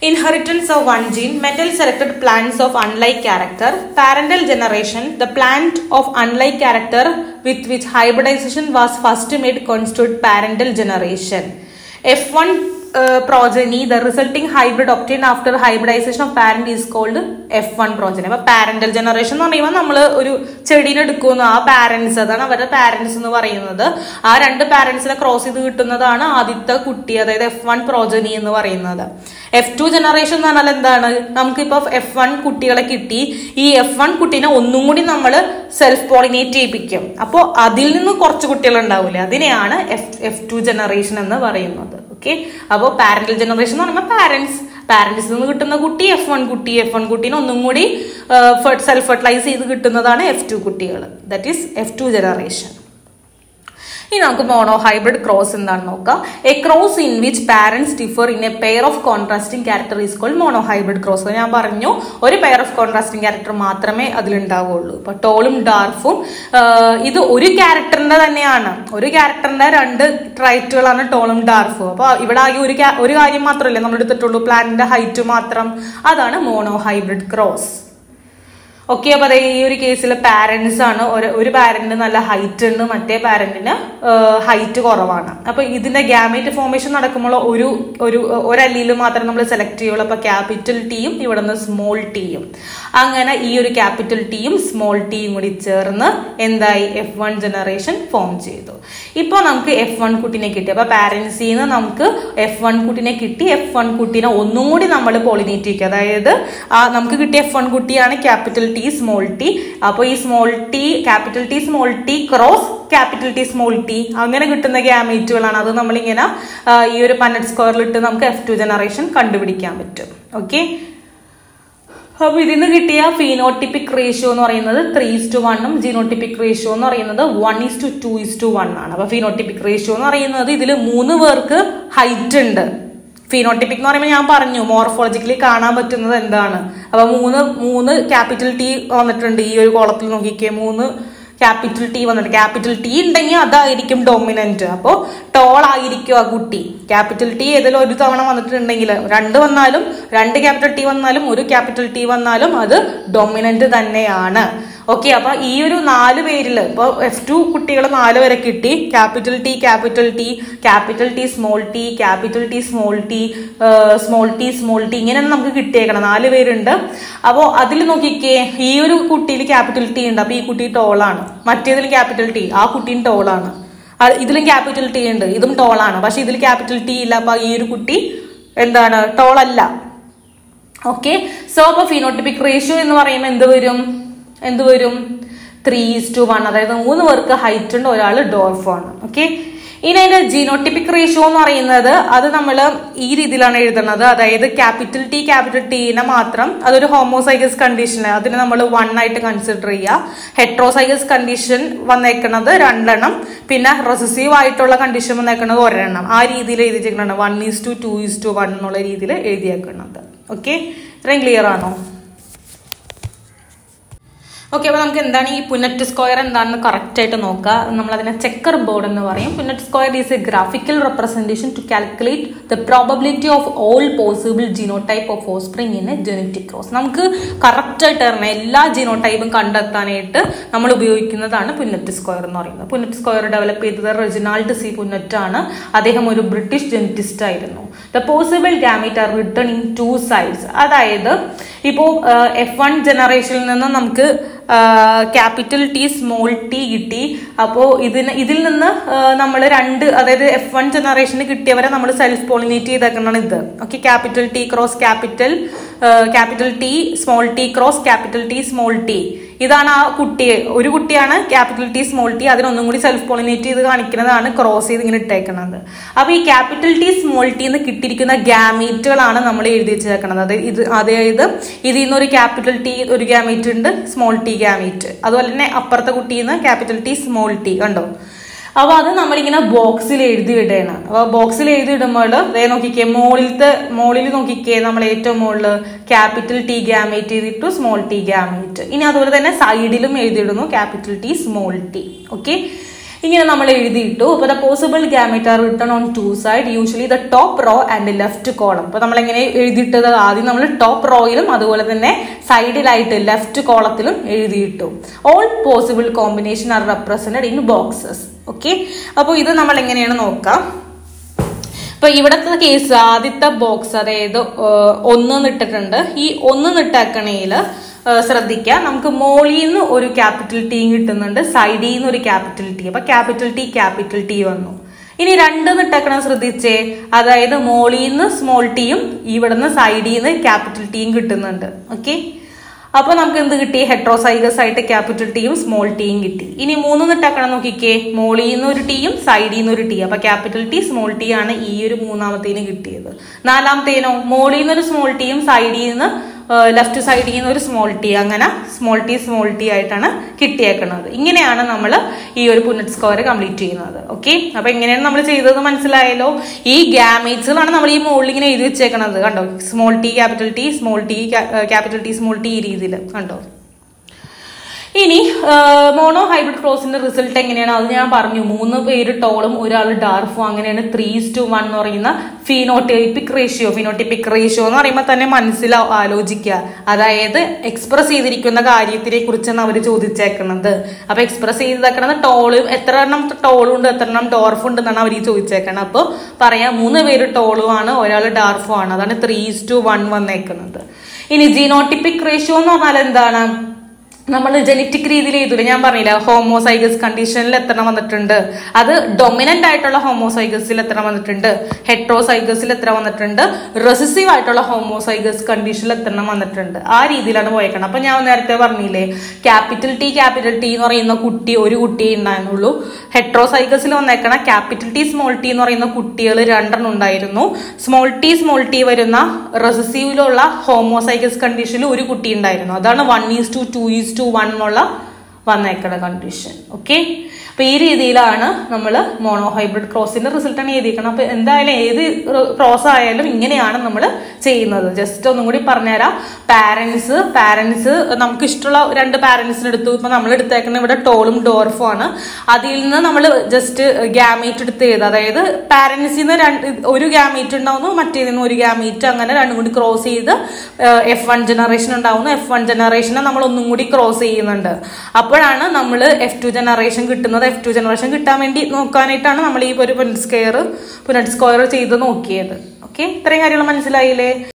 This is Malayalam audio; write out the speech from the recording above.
Inheritance of one gene, metal selected plants of unlike character, parental generation, the plant of unlike character with which hybridization was first made constitute parental generation. F1 uh, progeny, the resulting hybrid obtained after hybridization of parent is called F1 progeny. അപ്പൊ പാരന്റൽ ജനറേഷൻ എന്ന് പറയുമ്പോൾ നമ്മൾ ഒരു ചെടീനെ എടുക്കുന്നു ആ പാരന്റ്സ് അതാണ് അവരുടെ പാരന്റ്സ് എന്ന് പറയുന്നത് ആ രണ്ട് പാരന്റ്സിനെ ക്രോസ് ചെയ്ത് കിട്ടുന്നതാണ് ആദ്യത്തെ കുട്ടി അതായത് എഫ് വൺ പ്രോജനി എന്ന് പറയുന്നത് എഫ് ടു ജനറേഷൻ എന്ന് പറഞ്ഞാൽ എന്താണ് നമുക്കിപ്പോ എഫ് വൺ കുട്ടികളെ കിട്ടി ഈ എഫ് വൺ കുട്ടീനെ ഒന്നും കൂടി നമ്മൾ സെൽഫ് പോളിനേറ്റ് ചെയ്യിപ്പിക്കും അപ്പോൾ അതിൽ നിന്ന് കുറച്ച് കുട്ടികൾ ഉണ്ടാവില്ലേ അതിനെയാണ് എഫ് എഫ് ടു ജനറേഷൻ എന്ന് പറയുന്നത് ഓക്കെ അപ്പോൾ പാരന്റൽ ജനറേഷൻ എന്ന് പറയുമ്പോൾ പാരന്റ്സ് പാരന്റ്സിൽ നിന്ന് കിട്ടുന്ന കുട്ടി എഫ് വൺ കുട്ടി എഫ് വൺ കുട്ടീനെ ഒന്നും കൂടി സെൽഫ് ഫെർട്ടിലൈസ് ചെയ്ത് കിട്ടുന്നതാണ് എഫ് ടു കുട്ടികൾ that is F two generation ഇനി നമുക്ക് മോണോ ഹൈബ്രിഡ് ക്രോസ് എന്താണെന്ന് നോക്കാം a cross in which parents differ in a pair of contrasting character is called monohybrid cross ഞാൻ പറഞ്ഞു ഒരു പെയർ ഓഫ് കോൺട്രാസ്റ്റിംഗ് ക്യാരക്ടർ മാത്രമേ അതിലുണ്ടാവുള്ളൂ ഇപ്പൊ ടോളും ഡാർഫും ഇത് ഒരു ക്യാരക്ടറിന്റെ തന്നെയാണ് ഒരു ക്യാരക്ടറിന്റെ രണ്ട് ട്രൈറ്റുകളാണ് ടോളും ഡാർഫും അപ്പൊ ഇവിടെ ആകെ ഒരു ഒരു കാര്യം മാത്രമല്ലേ നമ്മൾ എടുത്തിട്ടുള്ളൂ പ്ലാനിന്റെ ഹൈറ്റ് മാത്രം അതാണ് മോണോ ഹൈബ്രിഡ് ക്രോസ് ഓക്കെ അപ്പൊ അതെ ഈ ഒരു കേസിൽ പാരന്റ്സ് ആണ് ഒരു ഒരു പാരന്റിന് നല്ല ഹൈറ്റ് ഉണ്ട് മറ്റേ പാരന്റിന് ഹൈറ്റ് കുറവാണ് അപ്പൊ ഇതിന്റെ ഗ്യാമേറ്റ് ഫോർമേഷൻ നടക്കുമ്പോൾ ഒരു ഒരു ഒരല്ലിയിൽ മാത്രം നമ്മൾ സെലക്ട് ചെയ്യുള്ളൂ അപ്പൊ ക്യാപിറ്റൽ ടിയും ഇവിടെ നിന്ന് സ്മോൾ ടിയും അങ്ങനെ ഈ ഒരു ക്യാപിറ്റൽ ടിയും സ്മോൾ ടിയും കൂടി ചേർന്ന് എന്തായി എഫ് വൺ ജനറേഷൻ ഫോം ചെയ്തു ഇപ്പൊ നമുക്ക് എഫ് വൺ കുട്ടിനെ കിട്ടി അപ്പൊ പാരന്റ്സിൽ നിന്ന് നമുക്ക് എഫ് വൺ കുട്ടിനെ കിട്ടി എഫ് വൺ കുട്ടീനെ ഒന്നും കൂടി നമ്മൾ പോളിനേറ്റ് ചെയ്യുക അതായത് നമുക്ക് കിട്ടിയ എഫ് വൺ കുട്ടിയാണ് ക്യാപിറ്റൽ ടി സ്മോൾ ടി അപ്പോൾ ഈ small T capital T small T cross capital T small T അങ്ങനെ കിട്ടുന്ന ഗ്യാമേറ്റുകളാണ് അത് നമ്മളിങ്ങനെ ഈ ഒരു പന്നറ്റ് സ്ക്വയറിലിട്ട് നമുക്ക് എഫ് ടു ജനറേഷൻ കണ്ടുപിടിക്കാൻ പറ്റും ഓക്കെ അപ്പൊ ഇതിന് കിട്ടിയ ഫീനോട്ടിപ്പിക് റേഷ്യോ എന്ന് പറയുന്നത് ത്രീ ഇസ് ടു വണ്ണും ജീനോട്ടിപ്പിക് റേഷ്യോ എന്ന് പറയുന്നത് one is to two two is to one അപ്പൊ ഫീനോട്ടിപ്പിക് റേഷ്യോ എന്ന് പറയുന്നത് ഇതിൽ മൂന്ന് പേർക്ക് ഹൈറ്റ് ഉണ്ട് ഫീനോട്ടിപ്പിക് എന്ന് പറയുമ്പോൾ ഞാൻ പറഞ്ഞു മോർഫോളജിക്കലി കാണാൻ പറ്റുന്നത് എന്താണ് അപ്പൊ മൂന്ന് മൂന്ന് ക്യാപിറ്റൽ ടി വന്നിട്ടുണ്ട് ഈ ഒരു കോളത്തിൽ നോക്കിക്കേ മൂന്ന് ക്യാപിറ്റൽ ടി വന്നിട്ട് ക്യാപിറ്റൽ ടി ഉണ്ടെങ്കിൽ അതായിരിക്കും ഡൊമിനന്റ് അപ്പോൾ ടോൾ ആയിരിക്കും ആ കുട്ടി ക്യാപിറ്റൽ ടി ഏതെങ്കിലും ഒരു തവണ വന്നിട്ടുണ്ടെങ്കിൽ രണ്ട് വന്നാലും രണ്ട് ക്യാപിറ്റൽ ടി വന്നാലും ഒരു ക്യാപിറ്റൽ ടി വന്നാലും അത് ഡൊമിനന്റ് തന്നെയാണ് ഓക്കെ അപ്പൊ ഈ ഒരു നാല് പേരിൽ ഇപ്പൊ എഫ് ടു കുട്ടികൾ നാല് വരെ കിട്ടി capital T capital T capital T small T capital T small T small T small T ഇങ്ങനെ നമുക്ക് കിട്ടിയേക്കണം നാല് പേരുണ്ട് അപ്പോൾ അതിൽ നോക്കിക്കേ ഈ ഒരു കുട്ടിയിൽ ക്യാപിറ്റൽ ടി ഉണ്ട് അപ്പൊ ഈ കുട്ടി ടോളാണ് മറ്റേതിൽ ക്യാപിറ്റൽ ടി ആ കുട്ടിയും ടോളാണ് ഇതിലും ക്യാപിറ്റൽ ടി ഉണ്ട് ഇതും ടോളാണ് പക്ഷെ ഇതിൽ ക്യാപിറ്റൽ ടി ഇല്ല അപ്പൊ ഈ ഒരു കുട്ടി എന്താണ് ടോളല്ല ഓക്കെ സോ അപ്പൊ ഫിനോട്ടിപ്പിക് റേഷ്യോ എന്ന് പറയുമ്പോൾ എന്ത് വരും എന്ത് വരും ത്രീ ഈസ് ടു വൺ അതായത് മൂന്ന് പേർക്ക് ഹൈറ്റ് ഉണ്ട് ഒരാൾ ഡോർഫാണ് ഓക്കെ ഇനി അതിന്റെ ജീനോട്ടിപ്പിക് റേഷ്യോ എന്ന് പറയുന്നത് അത് നമ്മൾ ഈ രീതിയിലാണ് എഴുതുന്നത് അതായത് ക്യാപിറ്റൽ ടി ക്യാപിറ്റൽ ടീനെ മാത്രം അതൊരു ഹോമോസൈഗസ് കണ്ടീഷൻ അതിന് നമ്മൾ വൺ ആയിട്ട് കൺസിഡർ ചെയ്യുക ഹെട്രോസൈഗസ് കണ്ടീഷൻ വന്നേക്കുന്നത് രണ്ടെണ്ണം പിന്നെ റെസസീവ് ആയിട്ടുള്ള കണ്ടീഷൻ വന്നേക്കുന്നത് ഒരെണ്ണം ആ രീതിയിൽ എഴുതിയിരിക്കുന്നുണ്ട് one is to two two is to one രീതിയിൽ എഴുതിയേക്കുന്നത് ഓക്കെ ഇത്രയും ക്ലിയർ ആണോ ഓക്കെ അപ്പോൾ നമുക്ക് എന്താണ് ഈ പുനറ്റ് സ്ക്വയർ എന്താണെന്ന് കറക്റ്റ് ആയിട്ട് നോക്കുക നമ്മൾ അതിനെ ചെക്കർ ബോർഡ് എന്ന് പറയും Punnett square is a graphical representation to calculate the probability of all possible genotype of offspring in a genetic cross നമുക്ക് കറക്റ്റ് ആയിട്ട് അറിയണം എല്ലാ ജീനോടൈപ്പും കണ്ടെത്താനായിട്ട് നമ്മൾ ഉപയോഗിക്കുന്നതാണ് പുന്നറ്റ് സ്ക്വയർ എന്ന് പറയുന്നത് പുന്നറ്റ് സ്ക്വയർ ഡെവലപ്പ് ചെയ്തത് റെജിനാൾഡ് സി പുന്നറ്റ് ആണ് അദ്ദേഹം ഒരു ബ്രിട്ടീഷ് ജനറ്റിസ്റ്റ് ആയിരുന്നു the possible gamete are written in two sides അതായത് ഇപ്പോൾ എഫ് വൺ ജനറേഷനിൽ നിന്ന് നമുക്ക് ക്യാപിറ്റൽ ടി സ്മോൾ ടി കിട്ടി അപ്പോൾ ഇതിന് ഇതിൽ നിന്ന് നമ്മൾ രണ്ട് അതായത് എഫ് വൺ ജനറേഷന് കിട്ടിയവരെ നമ്മൾ സെൽഫ് പോളിനേറ്റ് ചെയ്തേക്കുന്നതാണ് ഇത് okay capital T cross capital capital T small T cross capital T small T ഇതാണ് ആ കുട്ടി ഒരു കുട്ടിയാണ് ക്യാപിറ്റൽ ടി സ്മോൾ ടി അതിനൊന്നും കൂടി സെൽഫ് പോളിനേറ്റ് ചെയ്ത് കാണിക്കുന്നതാണ് ക്രോസ് ചെയ്ത് ഇങ്ങനെ ഇട്ടേക്കുന്നത് അപ്പൊ ഈ ക്യാപിറ്റൽ ടി സ്മോൾ ടി എന്ന് കിട്ടിയിരിക്കുന്ന ഗ്യാമേറ്റുകളാണ് നമ്മൾ എഴുതി വെച്ചേക്കുന്നത് അത് ഇത് അതായത് ഇതിൽ നിന്ന് ഒരു ക്യാപിറ്റൽ ടി ഒരു ഗ്യാമേറ്റ് ഉണ്ട് സ്മോൾ ടി ഗ്യാമേറ്റ് അതുപോലെ തന്നെ അപ്പുറത്തെ കുട്ടിയിൽ നിന്ന് ക്യാപിറ്റൽ ടി സ്മോൾ ടി കണ്ടോ അപ്പൊ അത് നമ്മളിങ്ങനെ ബോക്സിൽ എഴുതി ഇടയാണ് അപ്പൊ ബോക്സിൽ എഴുതി ഇടുമ്പോൾ ദേ നോക്കിക്കേ മോളിലത്തെ മോളിൽ നോക്കിക്കേ നമ്മൾ ഏറ്റവും മുകളിൽ ക്യാപിറ്റൽ ടി ഗ്യാമേറ്റ് ചെയ്തിട്ടു സ്മോൾ ടി ഗ്യാമേറ്റ് ഇനി അതുപോലെ തന്നെ സൈഡിലും എഴുതിയിടുന്നു capital T small T okay ഇങ്ങനെ നമ്മൾ എഴുതിയിട്ടു അപ്പോൾ the possible gamete are written on two side usually the top row and left column അപ്പോൾ നമ്മൾ എങ്ങനെ എഴുതിയിട്ടത് ആദ്യം നമ്മൾ ടോപ്പ് റോയിലും അതുപോലെ തന്നെ സൈഡിലായിട്ട് ലെഫ്റ്റ് കോളത്തിലും എഴുതിയിട്ടു all possible combination are represented in boxes okay അപ്പോൾ ഇത് നമ്മൾ എങ്ങനെയാണ് നോക്കാം ഇപ്പൊ ഇവിടത്തെ കേസ് ആദ്യത്തെ ബോക്സ് അതായത് ഒന്ന് നിട്ടിട്ടുണ്ട് ഈ ഒന്ന് നിട്ടാക്കണേല് ശ്രദ്ധിക്കുക നമുക്ക് മോളിൽ നിന്ന് ഒരു ക്യാപിറ്റൽ ടി കിട്ടുന്നുണ്ട് സൈഡിൽ നിന്ന് ഒരു ക്യാപിറ്റൽ ടി അപ്പൊ ക്യാപിറ്റൽ ടി ക്യാപിറ്റൽ ടി വന്നു ഇനി രണ്ട് നിട്ടക്കണം ശ്രദ്ധിച്ചേ അതായത് മോളിൽ നിന്ന് സ്മോൾ ടിയും ഇവിടുന്ന് സൈഡിൽ നിന്ന് ക്യാപിറ്റൽ ടിയും കിട്ടുന്നുണ്ട് ഓക്കെ അപ്പൊ നമുക്ക് എന്ത് കിട്ടി ഹെട്രോസൈഗസ് ആയിട്ട് ക്യാപിറ്റൽ ടിയും സ്മോൾ ടിയും കിട്ടി ഇനി മൂന്ന് നിട്ടാക്കണം നോക്കിക്കേ മോളിൽ നിന്ന് ഒരു ടിയും സൈഡിൽ നിന്ന് ഒരു ടി അപ്പൊ ക്യാപിറ്റൽ ടി സ്മോൾ ടി ആണ് ഈ ഒരു മൂന്നാമത്തേന് കിട്ടിയത് നാലാമത്തേനോ മോളിൽ നിന്ന് ഒരു സ്മോൾ ടിയും സൈഡിൽ നിന്ന് ലെഫ്റ്റ് സൈഡിൽ നിന്ന് ഒരു സ്മോൾ ടി അങ്ങനെ സ്മോൾ ടി സ്മോൾ ടി ആയിട്ടാണ് കിട്ടിയേക്കുന്നത് ഇങ്ങനെയാണ് നമ്മൾ ഈ ഒരു പുനറ്റ് സ്കോർ കംപ്ലീറ്റ് ചെയ്യുന്നത് ഓക്കെ അപ്പൊ എങ്ങനെയാണ് നമ്മൾ ചെയ്തത് മനസ്സിലായല്ലോ ഈ ഗ്യാമേറ്റ്സുകളാണ് നമ്മൾ ഈ മുകളിൽ ഇങ്ങനെ എഴുതി വെച്ചേക്കണത് കണ്ടോ small T capital T small T capital T small T ഈ രീതിയിൽ കണ്ടോ ഇനി മോണോ ഹൈബ്രിഡ് ക്രോസിന്റെ റിസൾട്ട് എങ്ങനെയാണ് അത് ഞാൻ പറഞ്ഞു മൂന്ന് പേര് ടോളും ഒരാൾ ഡാർഫും അങ്ങനെയാണ് ത്രീ ടു വൺ എന്ന് പറയുന്ന ഫിനോട്ടിപ്പിക് റേഷ്യോ ഫിനോട്ടിപ്പിക് റേഷ്യോ എന്ന് പറയുമ്പോൾ തന്നെ മനസ്സിലാ ആലോചിക്കുക അതായത് എക്സ്പ്രസ് ചെയ്തിരിക്കുന്ന കാര്യത്തിനെ കുറിച്ചാണ് അവർ ചോദിച്ചേക്കുന്നത് അപ്പൊ എക്സ്പ്രസ് ചെയ്തേക്കണത് ടോള് എത്ര എണ്ണം ടോളുണ്ട് എത്ര എണ്ണം ഡോർഫ് ഉണ്ട് എന്നാണ് അവർ ചോദിച്ചേക്കണത് അപ്പോൾ പറയാം മൂന്ന് പേര് ടോളുമാണ് ഒരാൾ ഡാർഫും ആണ് അതാണ് ത്രീ ടു വൺ വന്നേക്കുന്നത് ഇനി ജീനോട്ടിപ്പിക് റേഷ്യോ എന്ന് പറഞ്ഞാൽ എന്താണ് നമ്മൾ ജനറ്റിക് രീതിയിൽ ചെയ്തില്ല ഞാൻ പറഞ്ഞില്ല ഹോമോസൈഗസ് കണ്ടീഷനിൽ എത്ര വന്നിട്ടുണ്ട് അത് ഡൊമിനന്റ് ആയിട്ടുള്ള ഹോമോസൈഗസിൽ എത്ര വന്നിട്ടുണ്ട് ഹെട്രോസൈഗസിൽ എത്ര വന്നിട്ടുണ്ട് റെസിസീവ് ആയിട്ടുള്ള ഹോമോസൈഗസ് കണ്ടീഷനിൽ എത്ര വന്നിട്ടുണ്ട് ആ രീതിയിലാണ് പോയേക്കണം അപ്പൊ ഞാൻ നേരത്തെ പറഞ്ഞില്ലേ ക്യാപിറ്റൽ ടി ക്യാപിറ്റൽ ടി എന്ന് പറയുന്ന കുട്ടി ഒരു കുട്ടിയെ ഉണ്ടായിരുന്നുള്ളൂ ഹെട്രോസൈഗസിൽ വന്നേക്കണ ക്യാപിറ്റൽ ടി സ്മോൾ ടി എന്ന് പറയുന്ന കുട്ടികൾ രണ്ടെണ്ണം ഉണ്ടായിരുന്നു സ്മോൾ ടി സ്മോൾ ടി വരുന്ന റെസിസീവിലുള്ള ഹോമോസൈഗസ് കണ്ടീഷനിൽ ഒരു കുട്ടി ഉണ്ടായിരുന്നു അതാണ് one is to two two is to one വന്നേക്കണ കണ്ടീഷൻ ഓക്കെ അപ്പൊ ഈ രീതിയിലാണ് നമ്മൾ മോണോ ഹൈബ്രിഡ് ക്രോസിന്റെ റിസൾട്ടാണ് എഴുതിയിരിക്കണം അപ്പൊ എന്തായാലും ഏത് ക്രോസ് ആയാലും ഇങ്ങനെയാണ് നമ്മൾ ചെയ്യുന്നത് ജസ്റ്റ് ഒന്നും കൂടി പറഞ്ഞുതരാം പാരന്റ്സ് പാരന്റ്സ് നമുക്ക് ഇഷ്ടമുള്ള രണ്ട് പാരന്റ്സിന് എടുത്തു ഇപ്പൊ നമ്മൾ എടുത്തേക്കുന്ന ഇവിടെ ടോളും ഡോർഫും ആണ് അതിൽ നിന്ന് നമ്മൾ ജസ്റ്റ് ഗ്യാമേറ്റ് എടുത്ത് ചെയ്ത് അതായത് പാരന്റ്സിൽ നിന്ന് രണ്ട് ഒരു ഗ്യാമേറ്റ് ഉണ്ടാവുന്നു മറ്റേതിൽ നിന്ന് ഒരു ഗ്യാമേറ്റ് അങ്ങനെ രണ്ടും കൂടി ക്രോസ് ചെയ്ത് എഫ് വൺ ജനറേഷൻ ഉണ്ടാവുന്നു എഫ് വൺ ജനറേഷനെ നമ്മൾ ഒന്നും കൂടി ക്രോസ് ചെയ്യുന്നുണ്ട് അപ്പോഴാണ് നമ്മൾ എഫ് ടു ജനറേഷൻ കിട്ടുന്നത് എഫ് ടു ജനറേഷൻ കിട്ടാൻ വേണ്ടി നോക്കാനായിട്ടാണ് നമ്മൾ ഈ ഒരു പുനറ്റ് സ്കെയർ പുനറ്റ് സ്ക്വയർ ചെയ്ത് നോക്കിയത് ഓക്കെ ഇത്രയും കാര്യങ്ങൾ മനസ്സിലായില്ലേ